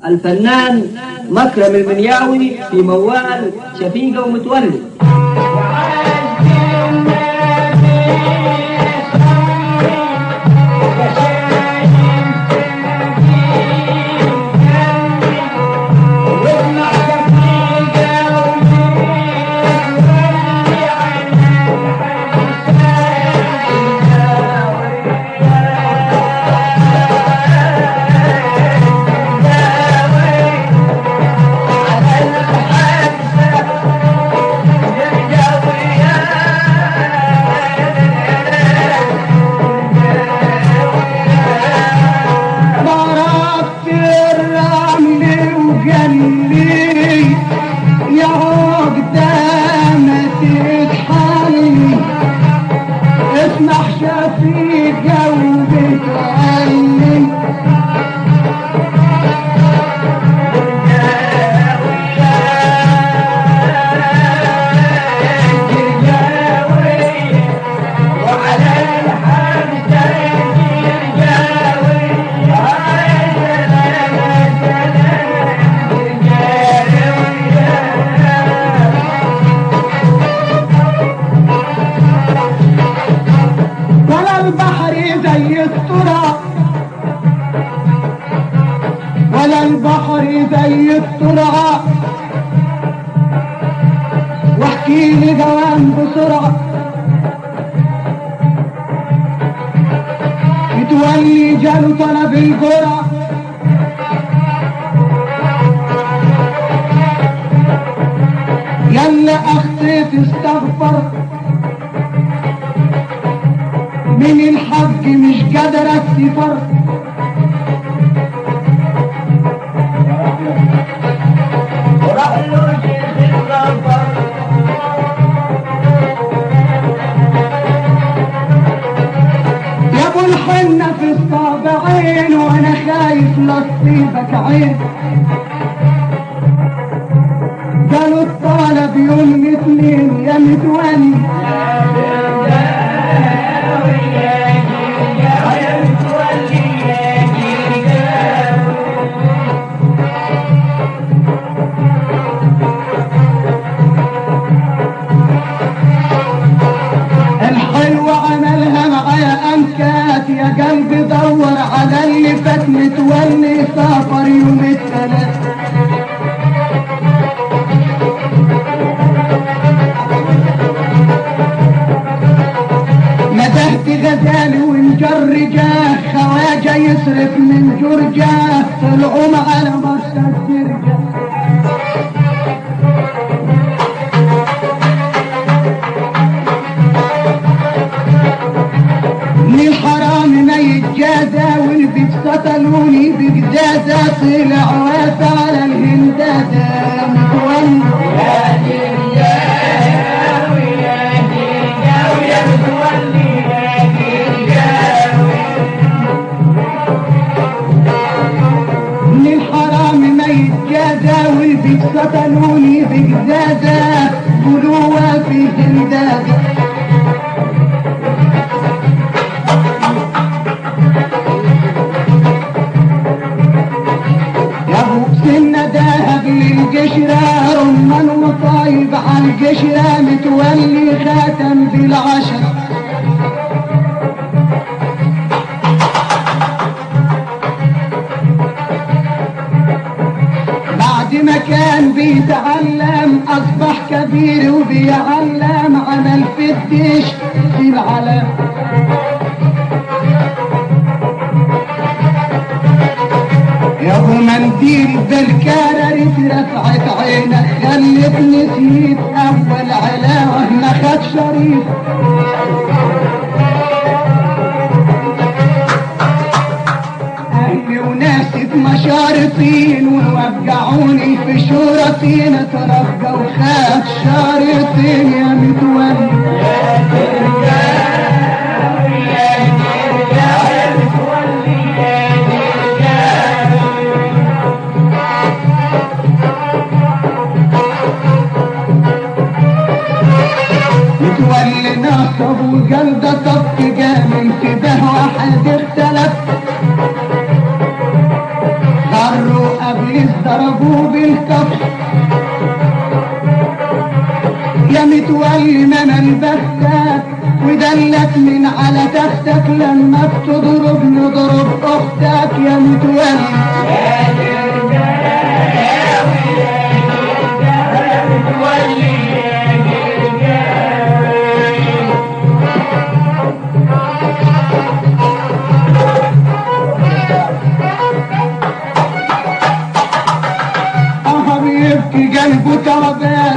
الفنان مكرم المنياوي في موال شفيقة ومتولي ضربت الرمل وقلي يا قدامة تتحلي اسمح شفيقة وبتغني ولا البحر زي التراب ولا البحر زي التراب واحكي لي دوام بسرعة متولي جاله طلب الجرعة يلا اختي تستغفر من الحق مش قادر استفر يا ابو الحنة في الصابعين وانا خايف لصيبك عين قالوا الطالب يوم الاثنين يا متولي الحلوة عملها معايا أنكات يا قلبي دور على اللي فات متولي سافر يوم الثلاث ندهت غزالي ونجر جاه خواجة يصرف من جرجاه طلعوا على مرسى الدرجة من الحرام ما يتجازى والبيت سطلوني بجزازة طلع واسع على الهندادة متولي من الحرام ما يتجازى والبيت سطلوني بجزازة قلوة في هندادة يا ابو سنة دهب للقشرة رمان وطايب على القشرة متولي خاتم بالعشر بعد ما كان بيتعلم اصبح كبير وبيعلم عمل في الدش في العلم يا ابو منديل بالكرر رفعت عينك خلت نسيت اول علاوه ما خد شريف اهلي وناسي في مشارطين ووقعوني في شورتين تربى وخاف شارطين يا متولي متولي نصب وقلبه طب قام انتبه واحد اختلف غروا قبل ودلك من على تختك لما بتضرب نضرب اختك يا متولي اه بيبكي قلبه تعبان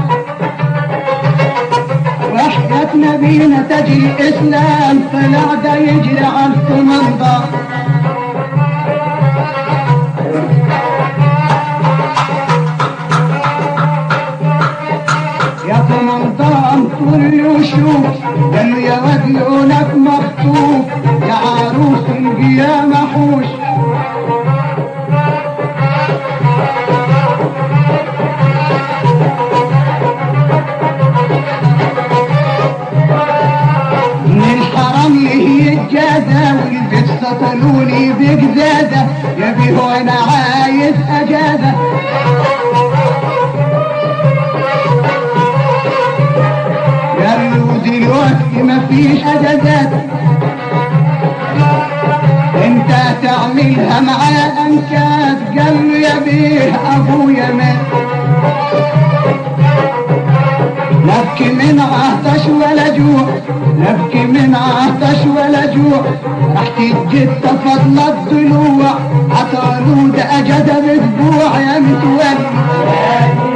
وحدة نبينا تجي الإسلام طلع ده يجري على الكماندا يا كماندا طول وشوف قال له يا واد لونك مخطوف يا عروس القيامة حوش من الحرم هي الجازة والبيت سطلوني بقزازة يا بيه انا عايز اجازة قالوا دلوقتي مفيش اجازات انت تعملها معاه انكاد قال له يا بيه ابويا مات نبكي من عطش ولا جوع نبكي من عطش ولا جوع راح تجي فضل الضلوع عطالو ده اجازة باسبوع يا متولي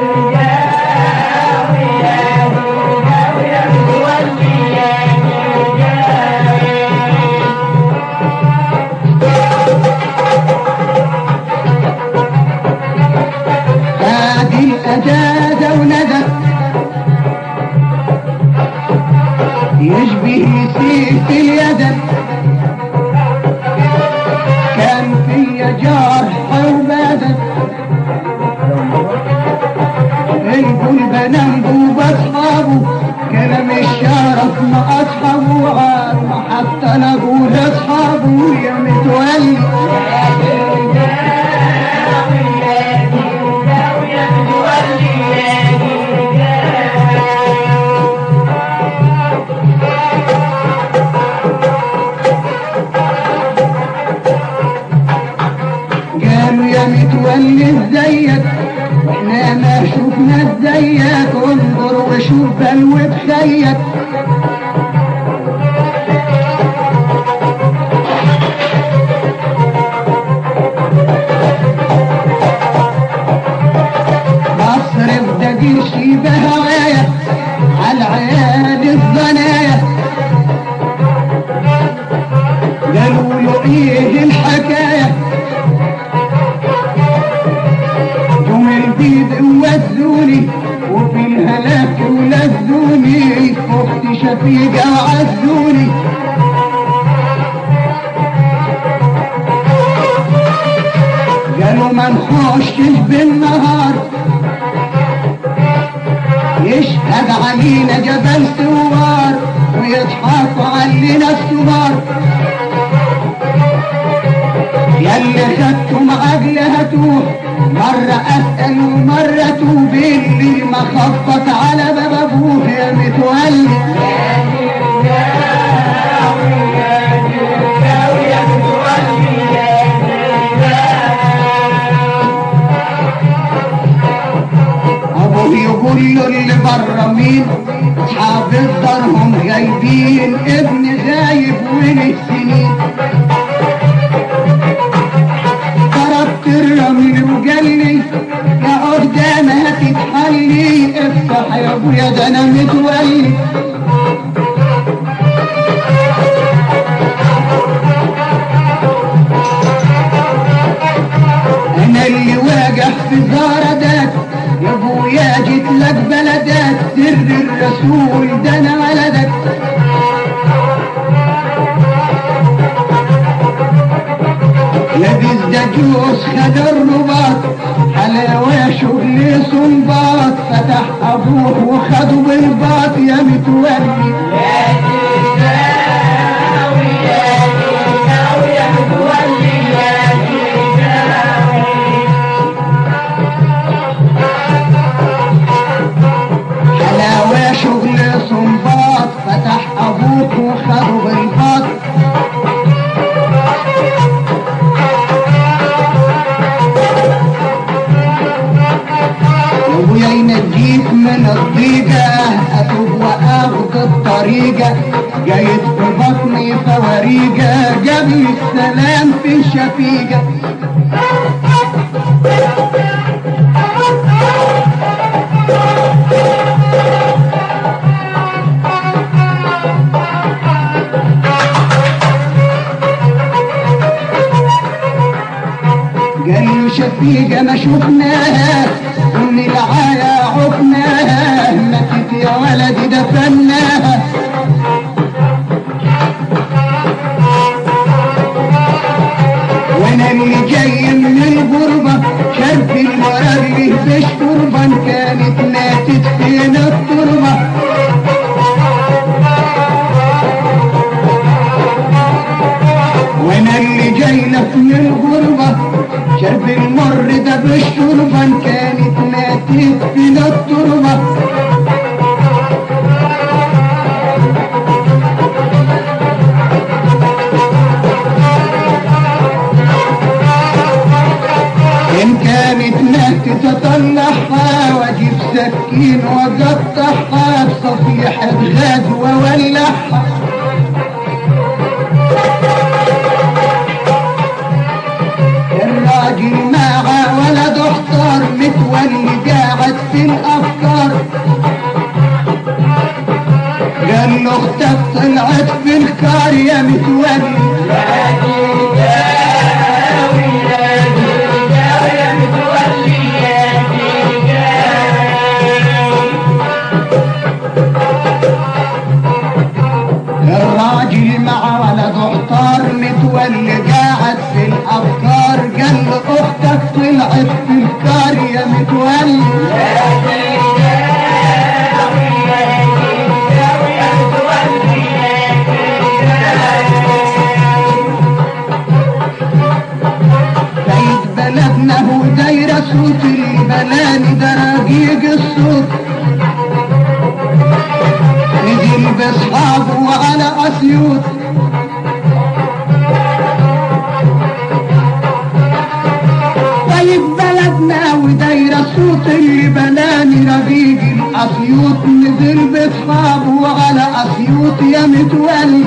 هذه الأجازة وندى يشبه سيف اليد كان في جرح وبدن القلب ننبو باصحابه كلام الشرف مع اصحابه عار حتى نقول اصحابه يا متولي قالوا يا متولي ازيك احنا ما شفنا ازيك انظر وشوف بلوة خيك مصر بدقي شيبه هوايا على عيال الزنايا قالوا له ايه الحكايه يوم البيض وزوني وفي الهلاك ولزوني اختي شفيقة وعزوني قالوا ما نخشش بالنهار يشهد علينا جبل سوار ويضحكوا علينا السوار ياللي خدتم عقلها توح مرة أسأل ومرة توب اللي ما خبط على باب أبوه يا متولي أبوه يقول له اللي بره مين أصحاب الدرهم غايبين ابن غايب وله سنين ضربت الرمل وقال لي يا قدام هتتحلي افتح يا ابويا ده انا متولي انا اللي واقع في زاردات يا ابويا جيت لك بلدات سر الرسول ده انا ولدك لابس دجوس خد الرباط حلاوة شغل صنباط فتح ابوه وخده بالباط يا متولي حلاوة شغل صنباط فتح ابوه جايت في بطني فوريجة جاب لي السلام في الشفيقة قال له شفيقة ما شفناها ومن العاية عفناها ماتت يا ولدي دفناها وانا اللي جاي من الغربة شرف المرار اللي فيش قربا كانت ماتت فين التربة وانا اللي جاي لك من الغربة شرب المر ده بالشربة كانت ماتت فين التربة إن كانت ماتت أطلعها وأجيب سكين وأقطعها بصفيحة غاز وأولعها الراجل معه ولد احتار متولي قاعد في الأفكار قال له اختك طلعت في الكار يا متولي الراجل مع ولد احتار متولي قاعد في الافكار قال له اختك طلعت في الكار يا متولي بيت بلدنا هو دايرة صوت اللي بلاني دراجيج الصوت نزل باصحابه على اسيوط طيب بلدنا ودايرة صوت اللي بلاني رقيق الاسيوط نزل باصحابه على اسيوط يا متولي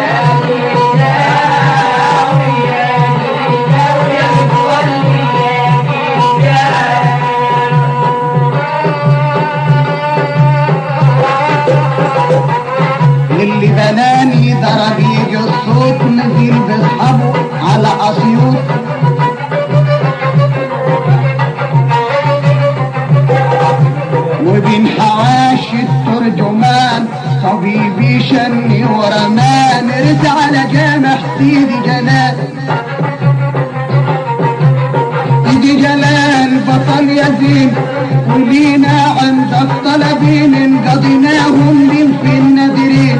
اللي بناني ده رقيق الصوت نزل باصحابه على اسيوط وبين حواشي الترجمان طبيبي شني ورمان رس على جامع سيدي جلال سيدي جلال بطل يزين ولينا عندك طلبين انقضيناهم من في النادرين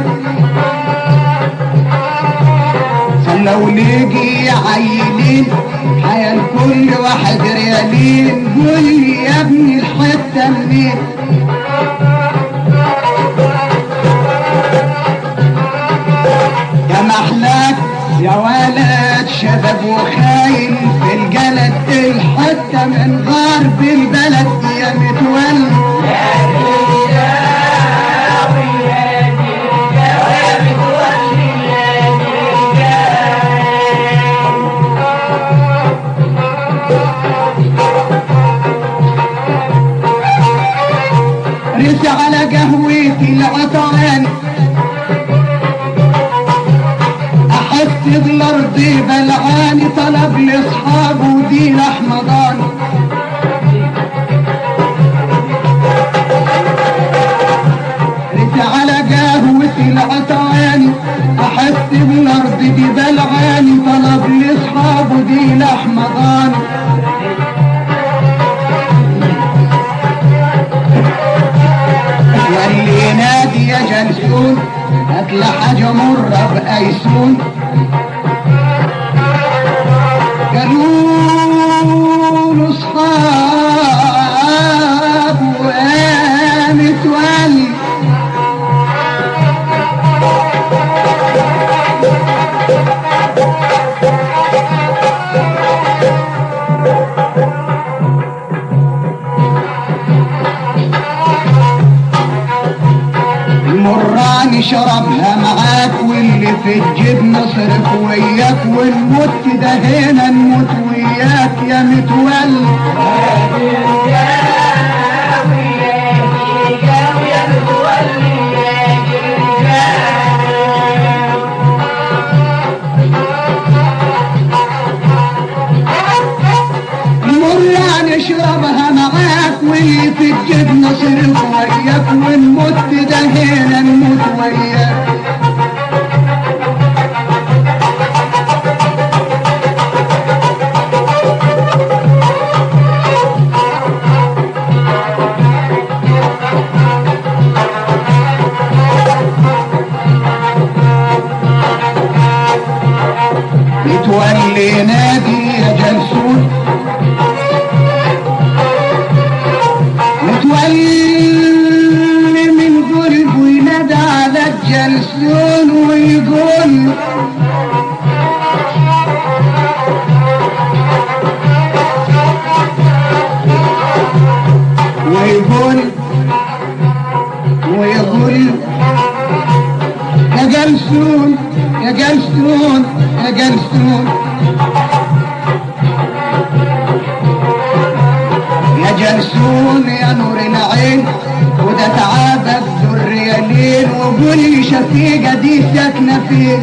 فلو نيجي عينين حيا كل واحد ريالين قول لي يا ابني الحته منين يا محلاك يا ولد شباب وخاين في الجلد الحته من غرب البلد يا متولي رس على قهوتي العطران احس بالارض بلعاني طلب لاصحابه دين احمضان رس على قهوتي العطران احس بالارض دي بلعاني طلب لاصحابه دين احمضان واللي نادي يا جلسون هات حاجة مرة بأيسون قالوا له اصحاب وقامت ولي المراني شربها مع معاك واللي في الجيب نصرف وياك ونموت ده هنا نموت وياك يا متولي مرة نشربها معاك واللي في الجيب نصرف وياك ونموت ده هنا نموت وياك متولي نادي يا جلسون متولي من قلبه ينادى على الجلسون ويقول ويقول ويقول يا جلسون يا جلسون يا جلسون يا جلسون يا نور العين وده تعبك ذريالين وقولي شفيقة دي ساكنة فين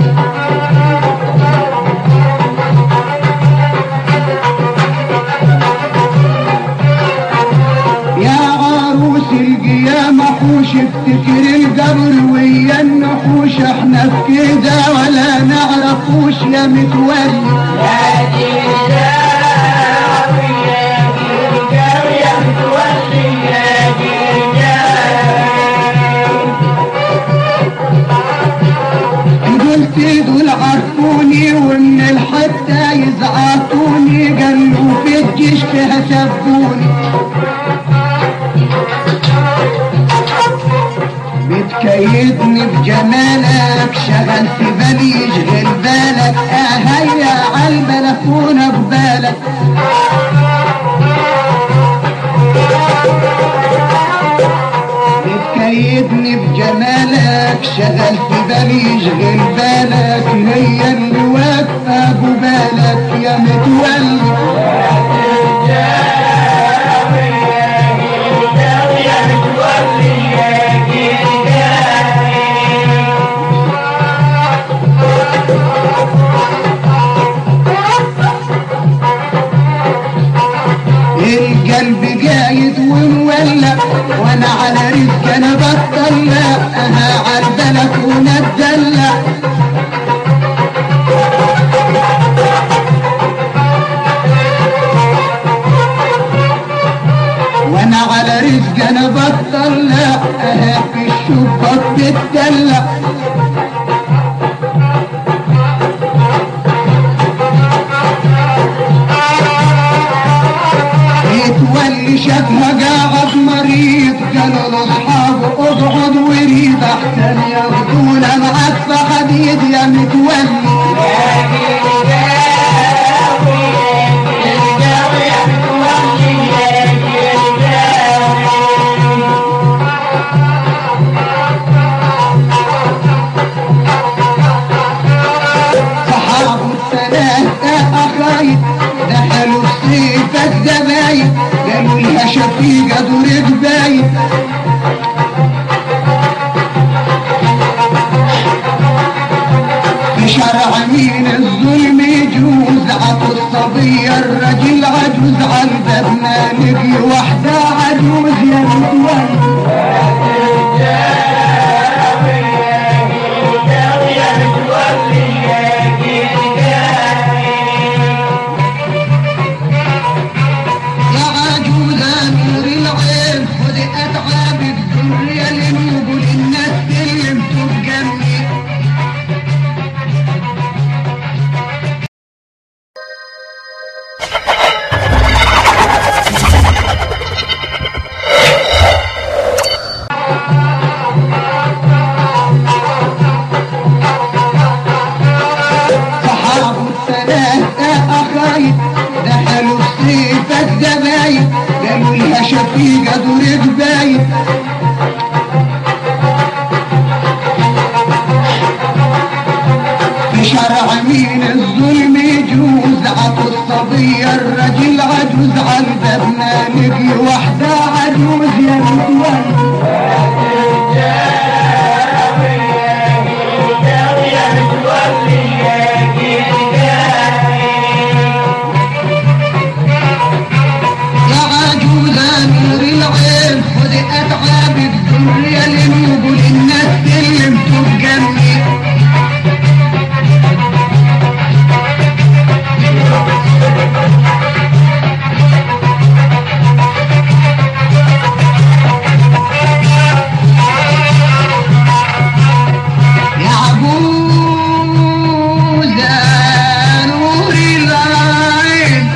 يا عروس القيامة حوش افتكر القبر ويا النحوش احنا في كده ولا نعرفوش يا متولي قلت دول عرفوني ومن الحتة يزعطوني قالوا في الجيش تهسبوني بتكيدني بجمالك شغل في بالي يشغل بالك اهيا عالبلكونة ببالك بتكيدني بجمالك شغل في بالي يشغل بالك هي اللي واقفة ببالك يا متولي القلب قايد ومولع وانا على رزق انا بطلع اها عالبلك ونتدلع وانا على رزق انا بطلع اها في الشباك بتدلع يتولي شافها قاعد مريض قالوا لاصحابه اقعد وريد احسن ياخدونا معاك في حديد يا متولي صحابه الثلاثة أخايد دخلوا في سيف الزباين قالوا لها شفيقة دور جباين في شرع مين الظلم يجوز عطوا الصبية الرجل عجوز على بابنا نجي واحدة عجوز يا متولي يا عجوزة نور العين خذ أتعاب الدنيا لنقول الناس سلمتوا بجنبي بشرع مين الظلم يجوز عطوا الصبية الرجل عجوز على بابنا نجي واحدة عجوز يا متولي يا عجوزة نور العين خد أتعابك ذرية لنقول الناس سلمتوا بجنبي يا عجوزة نور العين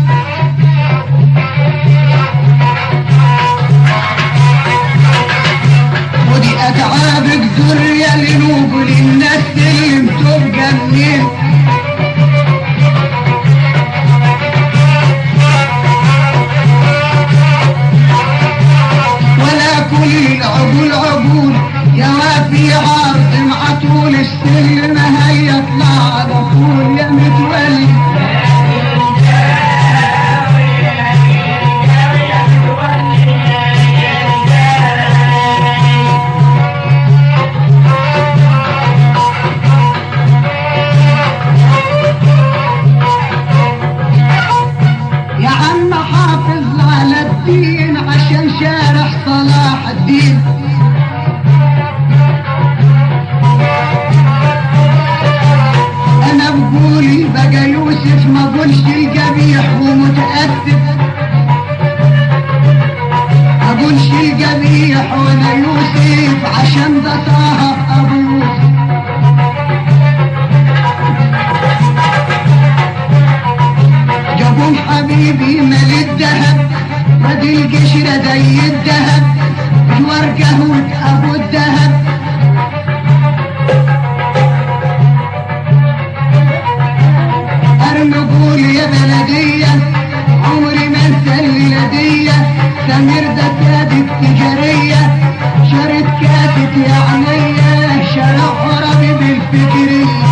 ودي اتعابك ذرية لنوب للناس سلمتوا بجنين ولا كل العقول عقول يا وافي عرض مع طول السلم هيطلع على طول يا متولي يا عم حافظ على الدين عشان شارح صلاح الدين انا بقولي بقى يوسف ما قولش القبيح ومتأسف اقولش القبيح وانا يوسف عشان ده طه ابو يوسف جابون حبيبي مال الدهب ودي القشرة زي الدهب جوار قهوة ابو الدهب ارنقول يا بلدية عمري ما انسى الليلة سمير ده سابق تجارية شرط كاتب يا عينيا شرع عربي بالفكرية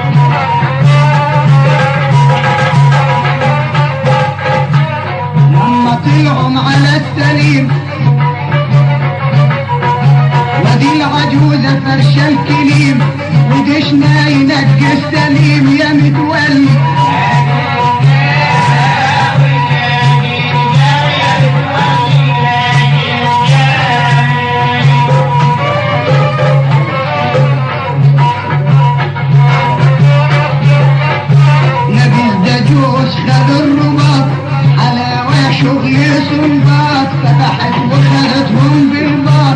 لما طلعوا على السليم ودي العجوزة فرشة الكليم ودشنا ينقي السليم يا متولي نبيل دجوش خد الرباط على وشغل سنباط فتحت وخدتهم بالباط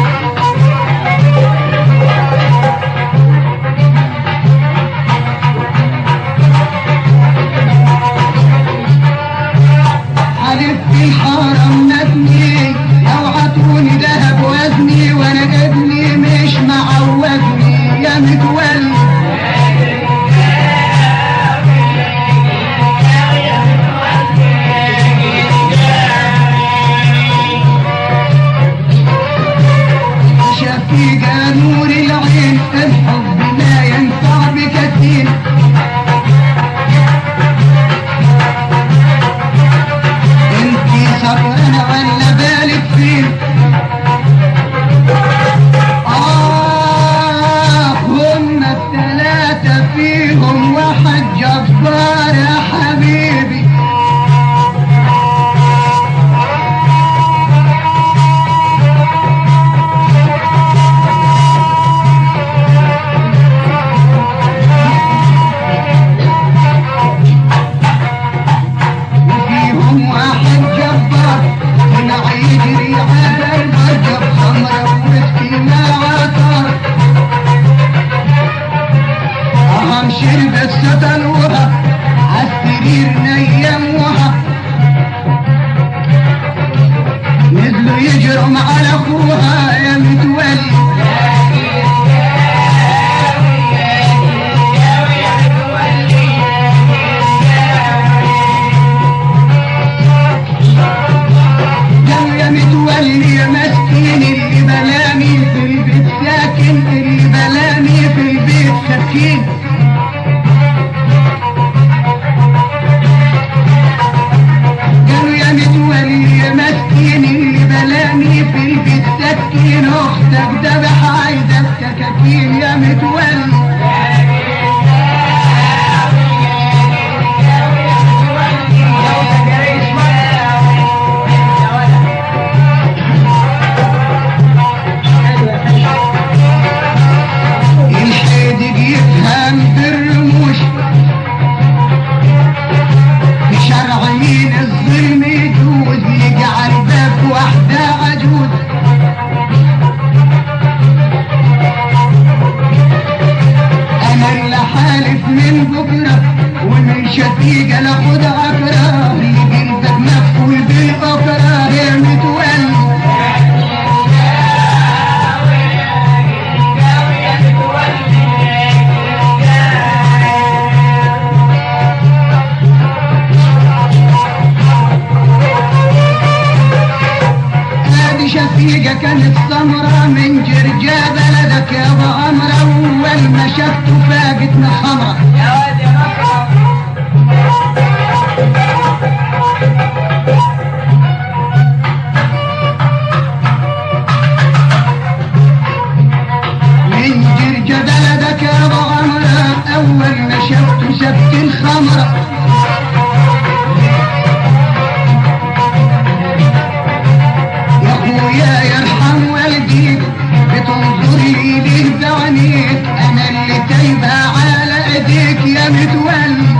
حلف في الحرم نبني لو عطوني ذهب وزني وانا ابني مش معوزني يا متولي شفيقة نور العين الحب لا ينفع بكثير انتي صبرنا ولا بالك فين آه هم الثلاثة فيهم واحد جبار يا حبيبي وفيهم واحد جبار طلع يجري على البرجر خمرة ومسكي ما عطر أهم شربت ستلوها عالسرير نيموها نزلوا يجروا على اخوها يا متولي قالوا يا متولي يا مسكين اللي بلاني في البيت ساكن اللي بلاني في البيت سكين قال خد عكرة قلبك مقفول بالأكرة يا متولي هذه شفيقة كانت سمرة من جرجا بلدك يا ابو عمرة اول ما شفته فاقتنا حمرة من جرجا بلدك يا ابو عمرة اول ما شفته شفت الخمرة يا اخويا يرحم والديك بتنظر لي ليه بعينيك انا اللي تايبه على ايديك يا متولي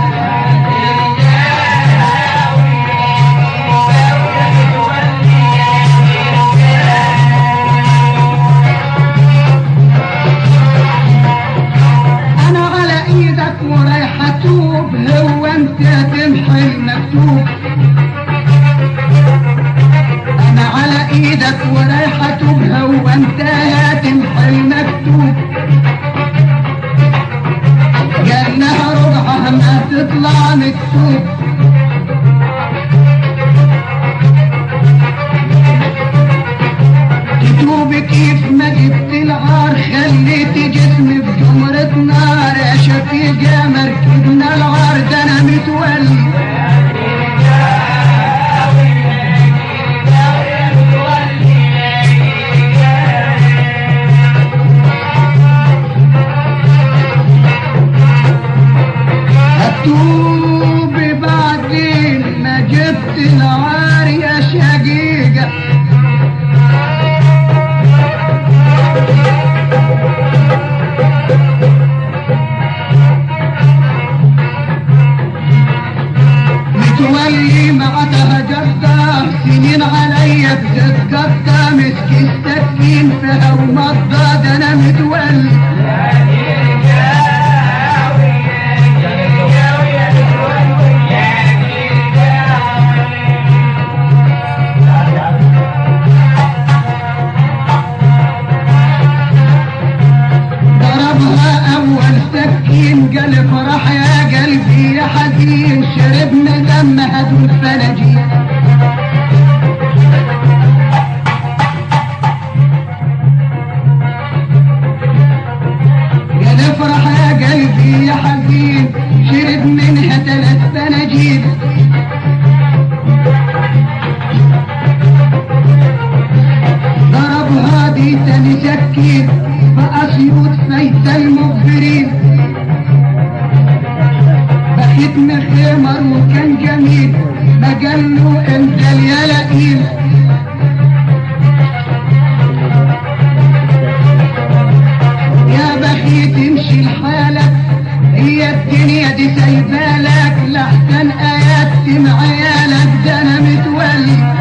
انا على ايدك ورايح اتوب هو انت تمحي المكتوب انا على ايدك ورايح اتوبها وانت هتمحي المكتوب قالها ربعها ما تطلع مكتوب تتوب كيف ما جبت العار خليت جسمي بجمرة نار يا شفيقة مركبنا العار ده انا متولي هتوب بعدين ما جبت العار يا شقيقة متولي معتها جدة سنين عليا بتتقطع مسك السكين فيها ومضة ده انا متولي ضربها اول سكين قال فرح يا قلبي يا حزين شربنا دم هدول فناجين قال افرح يا قلبي يا حزين شرب منها ثلاث فناجين ضرب هادي تاني سكين فأسيوط سيد المخبرين بخيت مخمر وكان جميل ما قال له انت يا لئيم يا بخيت امشي لحالك هي الدنيا دي سايبالك لحسن ايات معيالك ده انا متولي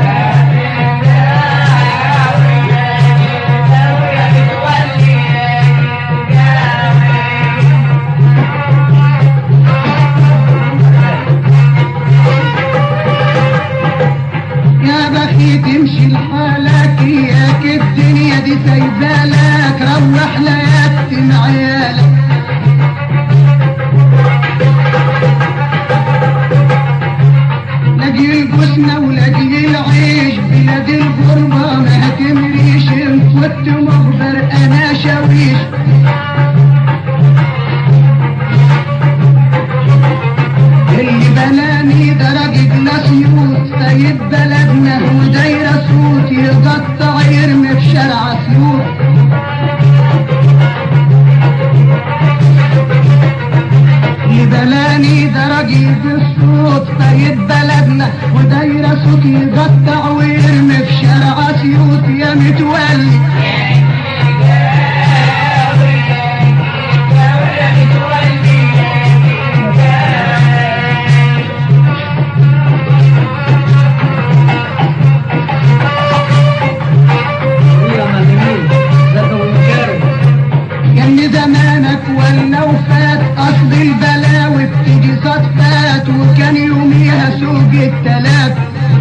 ولا وفات اصل البلاوي بتيجي صدفات وكان يوميها سوق التلات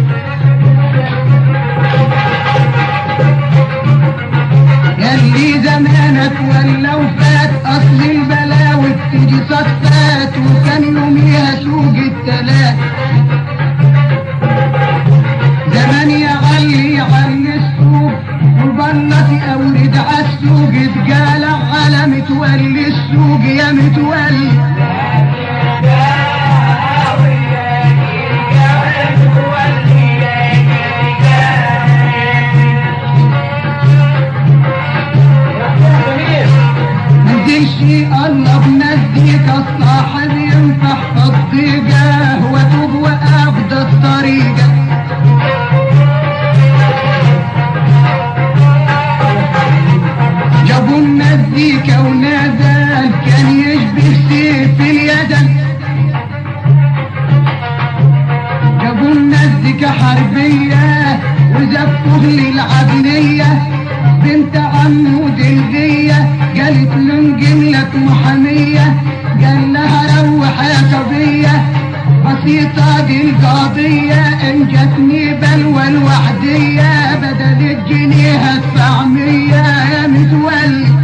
ياللي زمانك ولا وفات اصل البلاوي بتيجي صدفات وكان يوميها سوق التلات زمان يعلي علي السوق وبلتي اورد عالسوق اتقال على متولي السوق يا متولي منزلش الله بمزيك الصاحب ينفح الضيقة وتوب وأخد الطريقة جابوا المزيكا ونادى كان يشبه سيف اليدن جابوا المزيكا حربية وزفوه للعدلية بنت عمو دلبية قالت له نجيب لك محامية قال لها روح يا صبية بسيطة دي القضية ان جاتني بلوى الوحدية بدل الجنيه هدفع مية يا متولي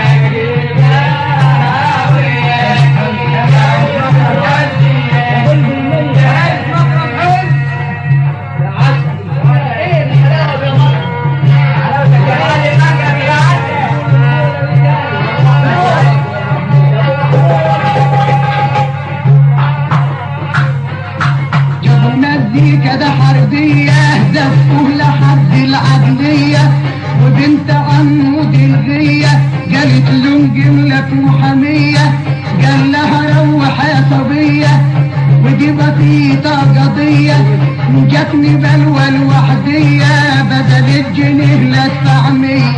جابوا مزيكا ده حربية زفوه لحد العدلية وبنت عمو دلغية قالت له نجيب لك محامية قال لها روح يا صبية ودي بسيطة قضية جاتني بلوى الوحدية بدل الجنيه لا ادفع مية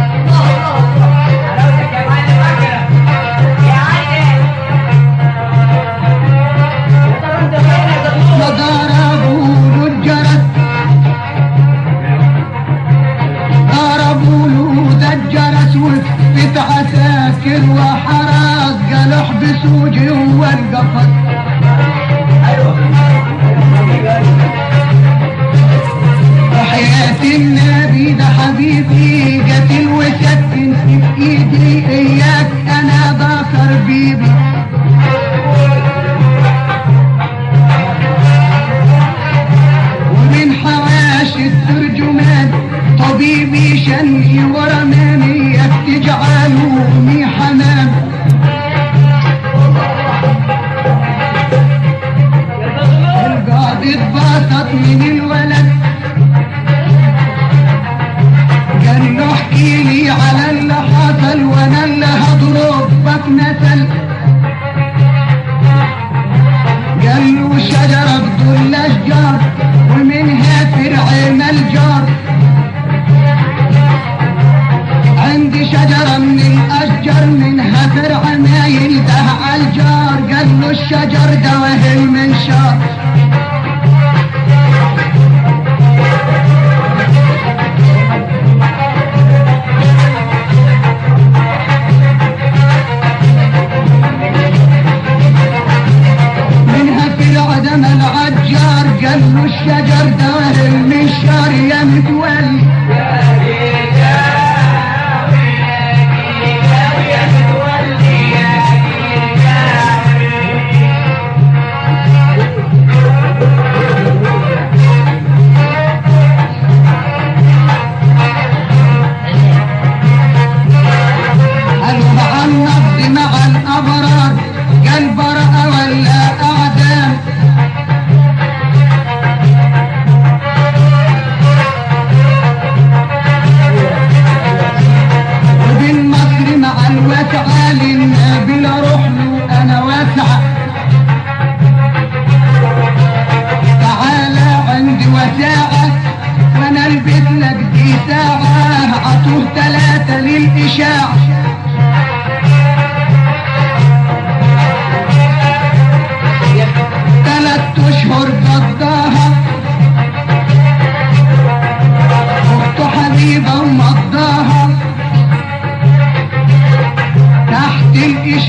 فضربوا له الجرس ضربوا له ده الجرس وفت عساكر وحراس قالوا احبسوا جوا القفص وحياة النبي ده حبيبي قتل وسكن في ايدي اياك انا ذكر بيبي ومن حواش الترجمان طبيبي شني ورماني تجعله مي حمام القاضي اتبسط من الولد قال له احكي لي على اللي حصل وانا اللي هضربك مثل قال له شجرة بدول الأشجار ومنها فرع الجار عندي شجرة من الأشجار منها فرع ما يلده على الجار قال له الشجر ده وهي المنشار منها فرع دم العجار قال له الشجر ده وهي المنشار يا متولي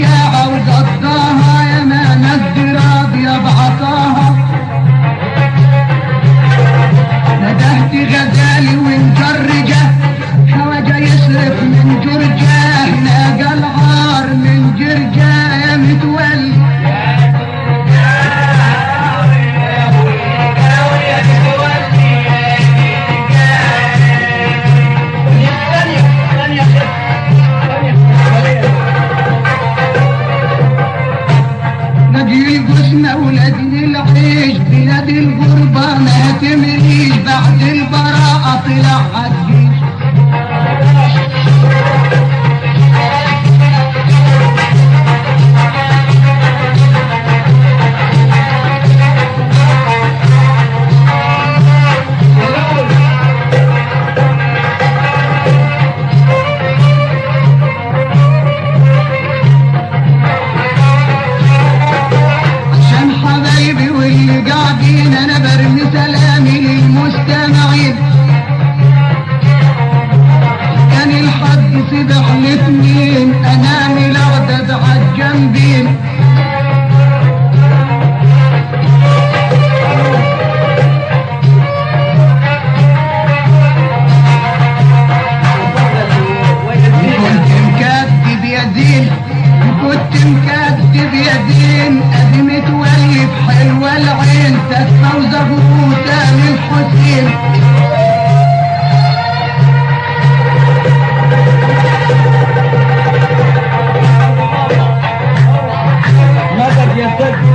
شجاعة وقضاها يا ما ناس راضية بعطاها ندهت غزالي ومجرجة خواجة يصرف من جرجة ناقة العار من جرجة يا متولي نجي القسمة ولادي العيش بلاد الغربة ما تمريش بعد البراءة طلع عالجيش عشان حبايبي واللي قاعدين انا برمي سلامي للمستمعين كان الحد سبح الاثنين انامي الاغدد عالجنبين كنت مكذب يا دين كنت مكذب يا دين ادي متولي بحلوة العين تسمى وزغروطة من حسين مدد يا سد